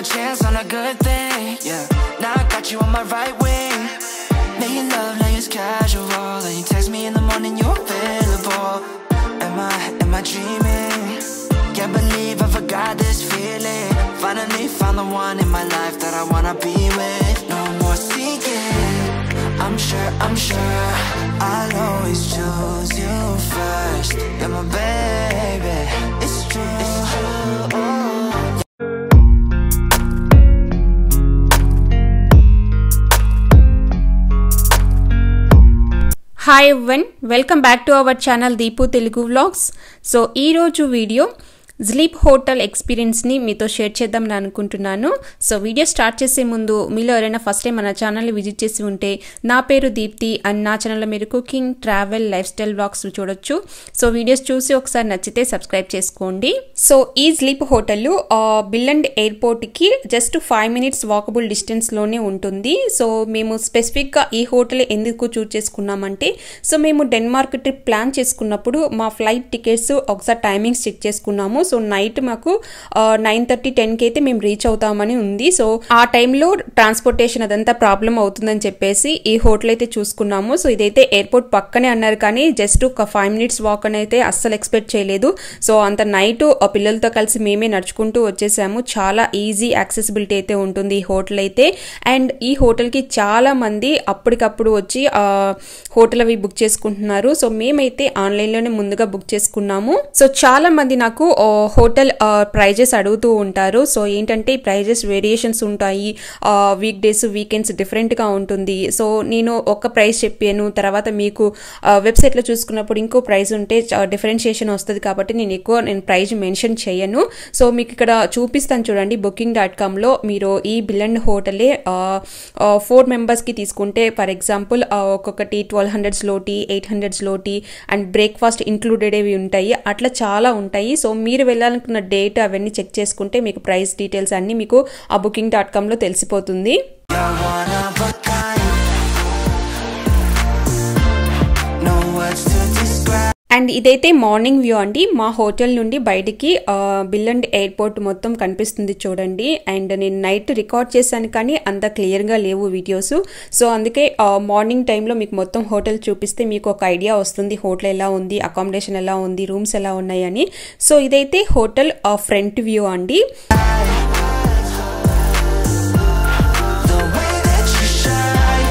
a chance on a good thing. Yeah, now I got you on my right wing. Making love like it's casual. And you text me in the morning, you're available. Am I, am I dreaming? Can't believe I forgot this feeling. Finally found the one in my life that I wanna be with. No more seeking. I'm sure, I'm sure I'll always choose you first. You're my baby. It's true. It's true. Hi everyone welcome back to our channel Deepu Telugu vlogs so ఈరోజు video sleep hotel ఎక్స్పీరియన్స్ని మీతో share చేద్దామని అనుకుంటున్నాను so video start చేసే ముందు మీలో ఎవరైనా first time మన ఛానల్ని విజిట్ చేసి ఉంటే నా పేరు దీప్తి అండ్ నా ఛానల్లో మీరు cooking travel lifestyle vlogs చూడొచ్చు సో వీడియోస్ చూసి ఒకసారి నచ్చితే సబ్స్క్రైబ్ చేసుకోండి సో ఈ స్లీప్ హోటల్ బిల్లండ్ ఎయిర్పోర్ట్కి జస్ట్ ఫైవ్ మినిట్స్ వాకబుల్ డిస్టెన్స్లోనే ఉంటుంది సో మేము స్పెసిఫిక్గా ఈ హోటల్ ఎందుకు చూస్ చేసుకున్నామంటే సో మేము డెన్మార్క్ ట్రిప్ ప్లాన్ చేసుకున్నప్పుడు మా ఫ్లైట్ టికెట్స్ ఒకసారి టైమింగ్స్ చెక్ చేసుకున్నాము సో నైట్ మాకు నైన్ థర్టీ టెన్కి అయితే మేము రీచ్ అవుతామని ఉంది సో ఆ టైంలో ట్రాన్స్పోర్టేషన్ అదంతా ప్రాబ్లం అవుతుందని చెప్పేసి ఈ హోటల్ అయితే చూసుకున్నాము సో ఇదైతే ఎయిర్పోర్ట్ పక్కనే అన్నారు కానీ జస్ట్ ఒక ఫైవ్ మినిట్స్ వాక్ అని అయితే అస్సలు ఎక్స్పెక్ట్ చేయలేదు సో అంత నైట్ పిల్లలతో కలిసి మేమే నడుచుకుంటూ వచ్చేసాము చాలా ఈజీ యాక్సెసిబిలిటీ అయితే ఉంటుంది ఈ హోటల్ అయితే అండ్ ఈ హోటల్కి చాలా మంది అప్పటికప్పుడు వచ్చి హోటల్ అవి బుక్ చేసుకుంటున్నారు సో మేమైతే ఆన్లైన్లోనే ముందుగా బుక్ చేసుకున్నాము సో చాలా మంది నాకు హోటల్ ప్రైజెస్ అడుగుతూ ఉంటారు సో ఏంటంటే ప్రైజెస్ వేరియేషన్స్ ఉంటాయి వీక్ డేస్ వీకెండ్స్ డిఫరెంట్గా ఉంటుంది సో నేను ఒక ప్రైస్ చెప్పాను తర్వాత మీకు వెబ్సైట్లో చూసుకున్నప్పుడు ఇంకో ప్రైస్ ఉంటే డిఫరెన్షియేషన్ వస్తుంది కాబట్టి నేను ఎక్కువ నేను ప్రైజ్ మెన్షన్ చేయను సో మీకు ఇక్కడ చూపిస్తాను చూడండి బుకింగ్ డాట్ కామ్లో మీరు ఈ బిల్లండ్ హోటలే ఫోర్ మెంబర్స్కి తీసుకుంటే ఫర్ ఎగ్జాంపుల్ ఒక్కొక్కటి ట్వెల్వ్ హండ్రెడ్స్ లోటి ఎయిట్ హండ్రెడ్స్ లోటి అండ్ బ్రేక్ఫాస్ట్ ఇంక్లూడెడ్ అవి ఉంటాయి అట్లా చాలా ఉంటాయి సో మీరు వెళ్ళాలనుకున్న డేట్ అవన్నీ చెక్ చేసుకుంటే మీకు ప్రైస్ డీటెయిల్స్ అన్నీ మీకు ఆ బుకింగ్ డాట్ కామ్లో తెలిసిపోతుంది You're one of a kind. No words to describe. And ఇదైతే మార్నింగ్ వ్యూ అండి మా హోటల్ నుండి బయటికి బిల్లండ్ ఎయిర్పోర్ట్ మొత్తం కనిపిస్తుంది చూడండి అండ్ నేను నైట్ రికార్డ్ చేశాను కానీ అంత క్లియర్గా లేవు వీడియోస్ సో అందుకే మార్నింగ్ టైంలో మీకు మొత్తం హోటల్ చూపిస్తే మీకు ఒక ఐడియా వస్తుంది హోటల్ ఎలా ఉంది అకామిడేషన్ ఎలా ఉంది రూమ్స్ ఎలా ఉన్నాయని సో ఇదైతే హోటల్ ఫ్రంట్ వ్యూ అండి The way that you shine.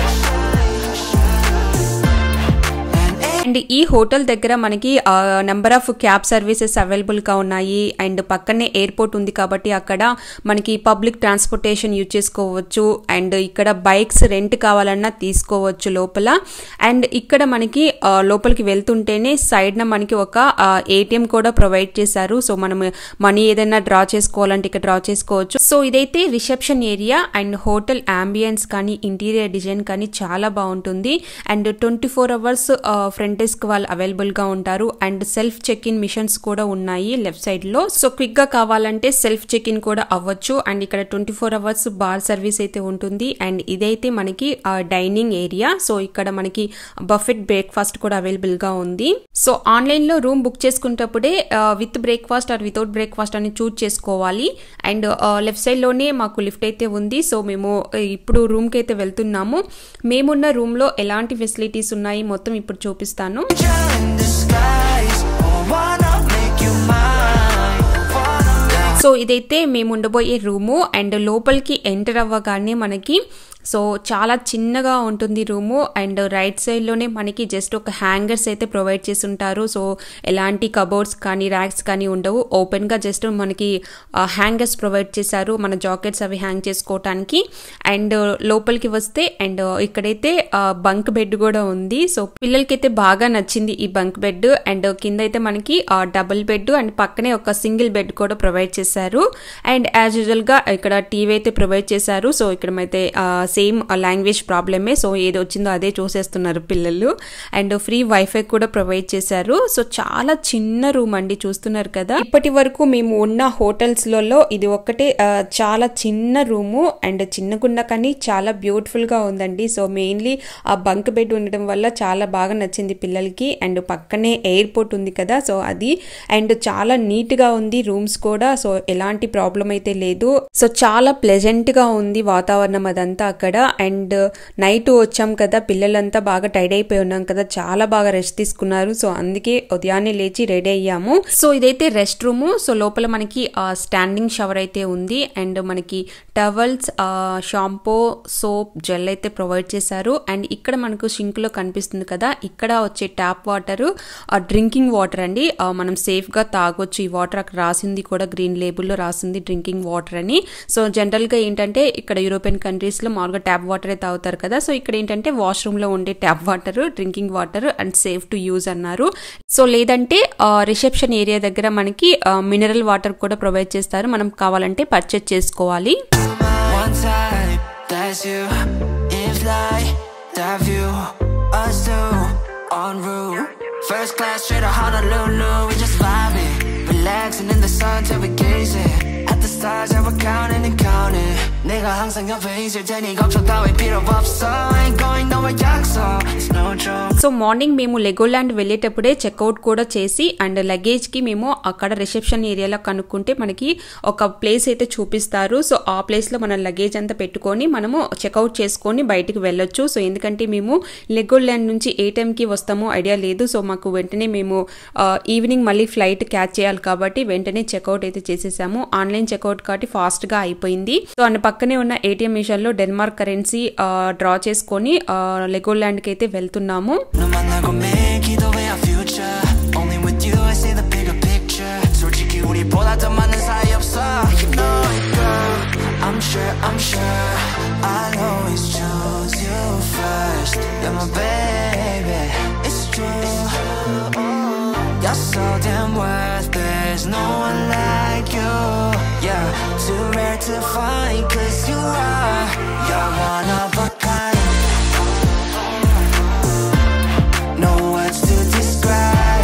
And ఈ హోటల్ దగ్గర మనకి నెంబర్ ఆఫ్ క్యాబ్ సర్వీసెస్ అవైలబుల్గా ఉన్నాయి అండ్ పక్కనే ఎయిర్పోర్ట్ ఉంది కాబట్టి అక్కడ మనకి పబ్లిక్ ట్రాన్స్పోర్టేషన్ యూజ్ చేసుకోవచ్చు అండ్ ఇక్కడ బైక్స్ రెంట్ కావాలన్నా తీసుకోవచ్చు లోపల అండ్ ఇక్కడ మనకి ఆ, లోపలికి వెళ్తుంటేనే సైడ్న మనకి ఒక ఏటీఎం కూడా ప్రొవైడ్ చేశారు సో మనం మనీ ఏదైనా డ్రా చేసుకోవాలంటే ఇక్కడ డ్రా చేసుకోవచ్చు సో ఇదైతే reception area and hotel ambience కానీ ఇంటీరియర్ డిజైన్ కానీ చాలా బాగుంటుంది and twenty four hours front desk వాళ్ళు అవైలబుల్ గా ఉంటారు and self check in machines కూడా ఉన్నాయి లెఫ్ట్ సైడ్ లో సో క్విక్ గా కావాలంటే సెల్ఫ్ చెక్ ఇన్ కూడా అవ్వచ్చు అండ్ ఇక్కడ twenty four hours bar service అయితే ఉంటుంది అండ్ ఇదైతే మనకి డైనింగ్ ఏరియా సో ఇక్కడ మనకి బఫెట్ బ్రేక్ఫాస్ట్ కూడా అవైలబుల్ గా ఉంది సో ఆన్లైన్ లో రూమ్ బుక్ చేసుకునేటప్పుడే with breakfast or without breakfast అని చూజ్ చేసుకోవాలి అండ్ లెఫ్ట్ సైడ్ లోనే మాకు లిఫ్ట్ అయితే ఉంది సో మేము ఆ, ఇప్పుడు రూమ్ కి అయితే వెళ్తున్నాము మేమున్న రూమ్ లో ఎలాంటి ఫెసిలిటీస్ ఉన్నాయి మొత్తం ఇప్పుడు చూపిస్తాను In disguise. Oh, wanna make you mine. Wanna make so ఇదైతే మేము ఉండబోయే రూము అండ్ లోపలికి ఎంటర్ అవ్వగానే మనకి సో చాలా చిన్నగా ఉంటుంది రూము అండ్ రైట్ సైడ్లోనే మనకి జస్ట్ ఒక హ్యాంగర్స్ అయితే ప్రొవైడ్ చేసి ఉంటారు సో ఎలాంటి కబోర్డ్స్ కానీ ర్యాక్స్ కానీ ఉండవు ఓపెన్గా జస్ట్ మనకి హ్యాంగర్స్ ప్రొవైడ్ చేశారు మన జాకెట్స్ అవి హ్యాంగ్ చేసుకోవటానికి అండ్ లోపలికి వస్తే అండ్ ఇక్కడైతే బంక్ బెడ్ కూడా ఉంది సో పిల్లలకైతే బాగా నచ్చింది ఈ బంక్ బెడ్ అండ్ కింద అయితే మనకి డబుల్ బెడ్ అండ్ పక్కనే ఒక సింగిల్ బెడ్ కూడా ప్రొవైడ్ చేశారు అండ్ యాజ్ యూజువల్ గా ఇక్కడ టీవీ అయితే ప్రొవైడ్ చేశారు సో ఇక్కడ అయితే సేమ్ లాంగ్వేజ్ ప్రాబ్లమే సో ఏది వచ్చిందో అదే చూసేస్తున్నారు పిల్లలు అండ్ ఫ్రీ వైఫై కూడా ప్రొవైడ్ చేశారు సో చాలా చిన్న రూమ్ అండి చూస్తున్నారు కదా ఇప్పటి వరకు మేము ఉన్న హోటల్స్లలో ఇది ఒక్కటే ఆ, చాలా చిన్న రూము అండ్ చిన్నగున్న కానీ చాలా బ్యూటిఫుల్ గా ఉందండి సో మెయిన్లీ ఆ బంక్ బెడ్ ఉండడం వల్ల చాలా బాగా నచ్చింది పిల్లలకి అండ్ పక్కనే ఎయిర్పోర్ట్ ఉంది కదా సో అది అండ్ చాలా నీట్ గా ఉంది రూమ్స్ కూడా సో ఎలాంటి ప్రాబ్లం అయితే లేదు సో చాలా ప్లెజెంట్ గా ఉంది వాతావరణం అదంతా అక్కడ అండ్ నైట్ వచ్చాం కదా పిల్లలంతా బాగా టైడ్ అయిపోయి ఉన్నాం కదా చాలా బాగా రెస్ట్ తీసుకున్నారు సో అందుకే ఉదయాన్నే లేచి రెడీ అయ్యాము సో ఇదైతే రెస్ట్ రూమ్ సో లోపల మనకి స్టాండింగ్ షవర్ అయితే ఉంది అండ్ మనకి టవల్స్ షాంపూ సోప్ జెల్ అయితే ప్రొవైడ్ చేశారు అండ్ ఇక్కడ మనకు సింక్ లో కనిపిస్తుంది కదా ఇక్కడ వచ్చే ట్యాప్ వాటర్ డ్రింకింగ్ వాటర్ అండి ఆ, మనం సేఫ్ గా తాగొచ్చు ఈ వాటర్ అక్కడ రాసింది కూడా గ్రీన్ లేబుల్లో రాసింది డ్రింకింగ్ వాటర్ అని సో జనరల్ గా ఏంటంటే ఇక్కడ యూరోపియన్ కంట్రీస్ లో మామూలుగా ట్యాప్ వాటరే తాగుతారు కదా సో ఇక్కడ ఏంటంటే వాష్రూమ్ లో ఉండే tap water drinking water and safe to use అన్నారు సో లేదంటే రిసెప్షన్ ఏరియా దగ్గర మనకి మినరల్ వాటర్ కూడా ప్రొవైడ్ చేస్తారు మనం కావాలంటే పర్చేజ్ చేసుకోవాలి One type, that's you. In flight, that view. Us two, en route. First class straight to Honolulu. We just vibing, relaxing in the sun till we gazing at the stars and we're counting and counting. 내가 항상 옆에 있을 테니 걱정 따위 필요 없어. Ain't going nowhere 약속. It's no joke. So morning మేము Legoland వెళ్ళేటప్పుడే checkout కూడా చేసి and luggage కి మేము అక్కడ reception ఏరియాలో కనుక్కుంటే మనకి ఒక ప్లేస్ అయితే చూపిస్తారు సో ఆ ప్లేస్ లో మన లగేజ్ అంతా పెట్టుకొని మనము చెక్అవుట్ చేసుకొని బయటికి వెళ్ళొచ్చు సో ఎందుకంటే మేము లెగోల్యాండ్ నుంచి ఏ టైంకి వస్తామో ఐడియా లేదు సో మాకు వెంటనే మేము ఆ, ఈవినింగ్ మళ్ళీ ఫ్లైట్ క్యాచ్ చేయాలి కాబట్టి వెంటనే చెక్అవుట్ అయితే చేసేసాము ఆన్లైన్ చెక్అవుట్ కాబట్టి ఫాస్ట్ గా అయిపోయింది సో అండ్ పక్కనే ఉన్న ఏటీఎం మిషన్ లో డెన్మార్క్ కరెన్సీ డ్రా చేసుకొని లెగోల్యాండ్ కి అయితే వెళ్తున్నాము 너 만나고 매일 기도해 our future Only with you I see the bigger picture 솔직히 우리보다 더 많은 사이 없어 You know it girl I'm sure I'm sure I'll always choose you first You're my baby It's true You're so damn worth There's no one like you Yeah Too rare to find Cause you are You're one of a kind no words to describe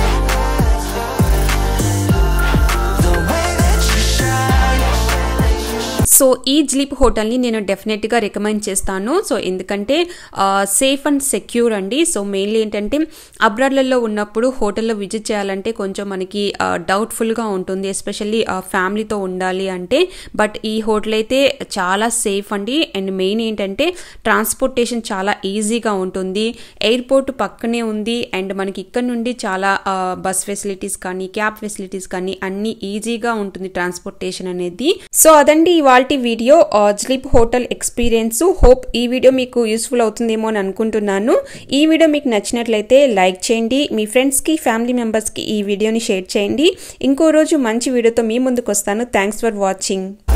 the way that you shine. So ఈ Zleep హోటల్ని నేను డెఫినెట్గా recommend చేస్తాను so ఎందుకంటే safe and secure అండి so mainly ఏంటంటే అబ్రాడ్లలో ఉన్నప్పుడు హోటల్లో విజిట్ చేయాలంటే కొంచెం మనకి డౌట్ఫుల్గా ఉంటుంది ఎస్పెషల్లీ ఫ్యామిలీతో ఉండాలి అంటే బట్ ఈ హోటల్ అయితే చాలా సేఫ్ అండి అండ్ మెయిన్ ఏంటంటే ట్రాన్స్పోర్టేషన్ చాలా ఈజీగా ఉంటుంది ఎయిర్పోర్ట్ పక్కనే ఉంది అండ్ మనకి ఇక్కడ నుండి చాలా బస్ ఫెసిలిటీస్ కానీ క్యాబ్ ఫెసిలిటీస్ కానీ అన్ని ఈజీగా ఉంటుంది ట్రాన్స్పోర్టేషన్ అనేది సో అదండి ఇవాళ video sleep hotel experience hope ఈ వీడియో మీకు యూస్ఫుల్ అవుతుందేమో అని అనుకుంటున్నాను ఈ వీడియో మీకు నచ్చినట్లయితే లైక్ చేయండి మీ ఫ్రెండ్స్కి ఫ్యామిలీ మెంబర్స్కి ఈ వీడియోని షేర్ చేయండి ఇంకో రోజు మంచి వీడియోతో మీ ముందుకు వస్తాను థ్యాంక్స్ ఫర్ వాచింగ్